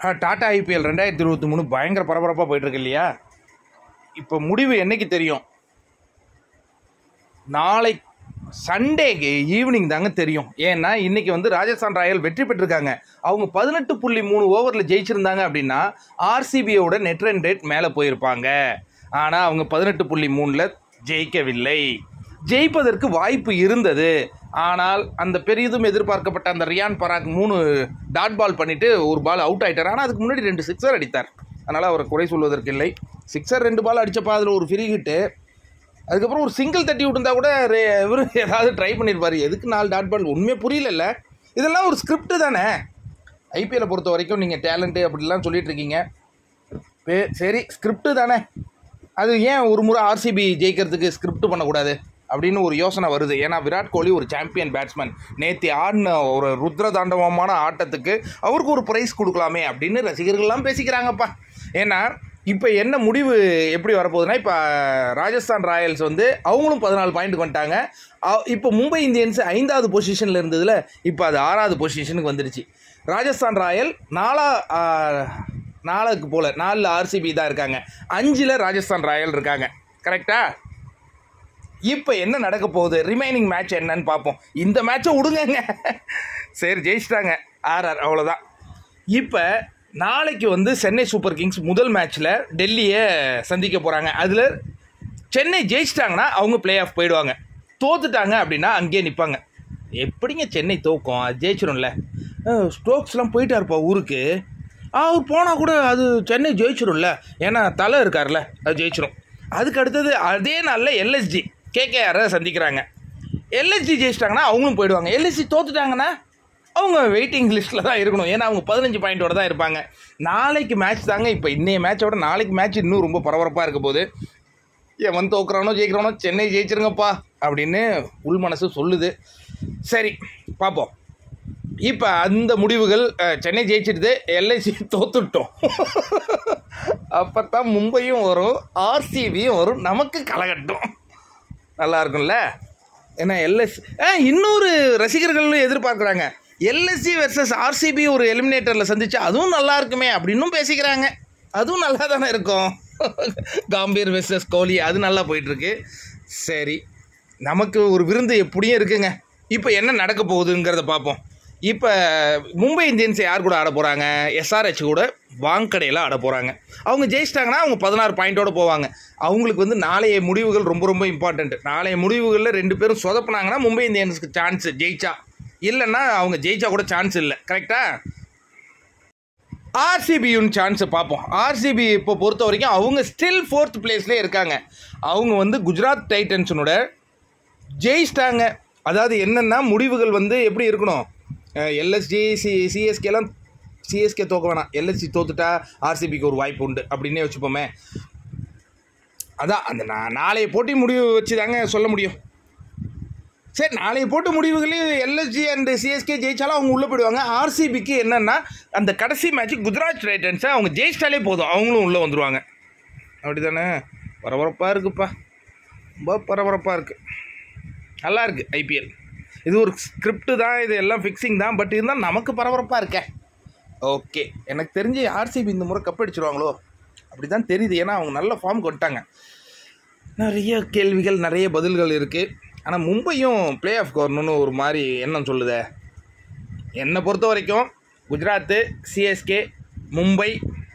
Tata IPL ரெண்டாயிரத்தி இருபத்தி மூணு பயங்கர பரபரப்பாக போயிட்டுருக்கு இல்லையா இப்போ முடிவு என்னைக்கு தெரியும் நாளை சண்டேக்கு ஈவினிங் தாங்க தெரியும் ஏன்னா இன்னைக்கு வந்து ராஜஸ்தான் ராயல் வெற்றி பெற்றிருக்காங்க அவங்க பதினெட்டு புள்ளி மூணு ஓவரில் ஜெயிச்சிருந்தாங்க அப்படின்னா ஆர்சிபியோட நெட் ரன் ரேட் மேலே போயிருப்பாங்க ஆனால் அவங்க பதினெட்டு புள்ளி மூணில் ஜெயிக்கவில்லை ஜெயிப்பதற்கு வாய்ப்பு இருந்தது ஆனால் அந்த பெரிதும் எதிர்பார்க்கப்பட்ட அந்த ரியான் பராக் மூணு டாட் பால் பண்ணிட்டு ஒரு பால் அவுட் ஆயிட்டார் ஆனால் அதுக்கு முன்னாடி ரெண்டு சிக்ஸர் அடித்தார் அதனால் அவரை குறை சொல்வதற்கு இல்லை சிக்ஸர் ரெண்டு பால் அடிச்சப்பா அதில் ஒரு ஃப்ரீ ஹிட்டு அதுக்கப்புறம் ஒரு சிங்கிள் தட்டி விட்டுருந்தா கூட இவர் ஏதாவது ட்ரை பண்ணியிருப்பாரு எதுக்கு நாலு டாட் பால் உண்மையாக புரியலல்ல இதெல்லாம் ஒரு ஸ்கிரிப்ட் தானே ஐபிஎல்லை பொறுத்த வரைக்கும் நீங்கள் டேலண்ட்டு அப்படிலாம் சொல்லிட்டு இருக்கீங்க பே- சரி ஸ்கிரிப்ட் தானே அது ஏன் ஒரு முறை ஆர்சிபி ஜெயிக்கிறதுக்கு ஸ்கிரிப்ட் பண்ணக்கூடாது அப்படின்னு ஒரு யோசனை வருது ஏன்னா விராட் கோலி ஒரு சாம்பியன் பேட்ஸ்மேன் நேத்தி ஆடின ஒரு ருத்ர தாண்டவமான ஆட்டத்துக்கு அவருக்கு ஒரு ப்ரைஸ் கொடுக்கலாமே அப்படின்னு ரசிகர்கள்லாம் பேசிக்கிறாங்கப்பா ஏன்னா இப்போ என்ன முடிவு எப்படி வரப்போகுதுன்னா இப்போ ராஜஸ்தான் ராயல்ஸ் வந்து அவங்களும் பதினாலு பாயிண்ட் வந்துட்டாங்க அ- இப்போ மும்பை இந்தியன்ஸ் ஐந்தாவது பொசிஷனில் இருந்ததுல இப்போ அது ஆறாவது பொசிஷனுக்கு வந்துடுச்சு ராஜஸ்தான் ராயல் நாலா ஆ, நாலுக்கு போல நாலில் ஆர்சிபி தான் இருக்காங்க அஞ்சில் ராஜஸ்தான் ராயல் இருக்காங்க கரெக்டா இப்போ என்ன நடக்க போகுது ரிமைனிங் மேட்ச் என்னன்னு பார்ப்போம் இந்த மேட்சை விடுங்கங்க சரி ஜெயிச்சிட்டாங்க ஆர்ஆர் அவ்வளோதான் இப்போ நாளைக்கு வந்து சென்னை சூப்பர் கிங்ஸ் முதல் மேட்ச்சில் டெல்லியை சந்திக்க போகிறாங்க அதில் சென்னை ஜெயிச்சிட்டாங்கன்னா அவங்க பிளே ஆஃப் போயிடுவாங்க தோத்துட்டாங்க அப்படின்னா அங்கேயே நிற்பாங்க எப்படிங்க சென்னை தோக்கும் அது ஜெயிச்சிரும்ல அஹ், ஸ்டோக்ஸ்லாம் போயிட்டாருப்பா ஊருக்கு ஆ, அவர் போனால் கூட அது சென்னை ஜெயிச்சிரும்ல ஏன்னா தலை இருக்கார்ல அது ஜெயிச்சிரும் அதுக்கு அடுத்தது அதே நாளில் எல்எஸ்ஜி கேகேஆரை சந்திக்கிறாங்க எல்எஸ்ஜி ஜெயிச்சிட்டாங்கன்னா அவங்களும் போயிடுவாங்க எல்எஸ்ஜி தோத்துட்டாங்கன்னா அவங்க வெயிட்டிங் லிஸ்ட்டில் தான் இருக்கணும் ஏன்னா அவங்க பதினஞ்சு பாயிண்டோட தான் இருப்பாங்க நாளைக்கு மேட்ச் தாங்க இப்போ இன்னைய மேட்சோட நாளைக்கு மேட்ச் இன்னும் ரொம்ப பரபரப்பாக இருக்க போகுது எவன் தோக்குறானோ ஜெயிக்கிறானோ சென்னை ஜெயிச்சிருங்கப்பா அப்படின்னு உள் மனசு சொல்லுது சரி பார்ப்போம் இப்போ அந்த முடிவுகள் அஹ், சென்னை ஜெயிச்சிடுது எல்ஐசி தோத்துட்டோம் அப்போ தான் மும்பையும் வரும் ஆர்சிபியும் வரும் நமக்கு கலகட்டும் நல்லா இருக்கும்ல ஏன்னா எல்எஸ் ஆ இன்னொரு ரசிகர்களும் எதிர்பார்க்குறாங்க எல்எஸ்சி வெர்சஸ் ஆர்சிபி ஒரு எலிமினேட்டரில் சந்திச்சா அதுவும் நல்லா இருக்குமே அப்படின்னும் பேசிக்கிறாங்க அதுவும் நல்லா தானே இருக்கும் காம்பீர் வெர்சஸ் கோலி அது நல்லா போயிட்டுருக்கு சரி நமக்கு ஒரு விருந்து எப்படியும் இருக்குங்க இப்போ என்ன நடக்க போகுதுங்கிறத பார்ப்போம் இப்போ மும்பை இந்தியன்ஸ் யார் கூட ஆட போகிறாங்க எஸ்ஆர்ஹெச் கூட வாங்கடையில் ஆட போகிறாங்க அவங்க ஜெயிச்சிட்டாங்கன்னா அவங்க பதினாறு பாயிண்டோட போவாங்க அவங்களுக்கு வந்து நாளைய முடிவுகள் ரொம்ப ரொம்ப இம்பார்ட்டண்ட் நாளைய முடிவுகளில் ரெண்டு பேரும் சொதப்புனாங்கன்னா மும்பை இந்தியன்ஸ்க்கு சான்ஸ் ஜெயிச்சா இல்லைன்னா அவங்க ஜெயிச்சா கூட சான்ஸ் இல்லை கரெக்டா ஆர்சிபியும் சான்ஸை பார்ப்போம் ஆர்சிபி இப்போ பொறுத்த வரைக்கும் அவங்க ஸ்டில் ஃபோர்த் பிளேஸ்லேயே இருக்காங்க அவங்க வந்து குஜராத் டைட்டன்ஸனோட ஜெயிச்சிட்டாங்க அதாவது என்னென்னா முடிவுகள் வந்து எப்படி இருக்கணும் எல்எஸ்ஜி சி சிஎஸ்கேலாம் சிஎஸ்கே தோக்க வேணாம் எல்எஸ்சி தோத்துட்டா ஆர்சிபிக்கு ஒரு வாய்ப்பு உண்டு அப்படின்னே வச்சுப்போமே அதான் அந்த நா நாளைய போட்டி முடிவு வச்சு தாங்க சொல்ல முடியும் சரி நாளைய போட்டு முடிவுகளையும் எல்எஸ்ஜி அண்ட் சிஎஸ்கே ஜெயிச்சாலும் அவங்க உள்ளே போயிடுவாங்க ஆர்சிபிக்கு என்னென்னா அந்த கடைசி மேட்ச் குஜராத் டைட்டன்ஸை அவங்க ஜெயிச்சிட்டாலே போதும் அவங்களும் உள்ளே வந்துடுவாங்க அப்படி தானே பரபரப்பாக இருக்குப்பா ரொம்ப பரபரப்பாக இருக்குது நல்லா இருக்குது ஐபிஎல் இது ஒரு ஸ்கிரிப்ட் தான் இது எல்லாம் ஃபிக்ஸிங் தான் பட் இருந்தால் நமக்கு பரபரப்பாக இருக்கே ஓகே எனக்கு தெரிஞ்சு ஆர்சிபி இந்த முறை கப் அடிச்சிருவாங்களோ அப்படி தான் தெரியுது ஏன்னா அவங்க நல்ல ஃபார்ம் கொண்டாங்க நிறைய கேள்விகள் நிறைய பதில்கள் இருக்குது ஆனால் மும்பையும் ப்ளே ஆஃப் வரணும்னு ஒரு மாதிரி எண்ணம் சொல்லுதே என்னை பொறுத்த வரைக்கும் Gujarat CSK Mumbai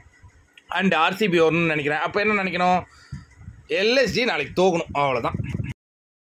and RCB வரணும்னு நினைக்கிறேன் அப்போ என்ன நினைக்கணும் எல்எஸ்ஜி நாளைக்கு தோக்கணும் அவ்வளோதான்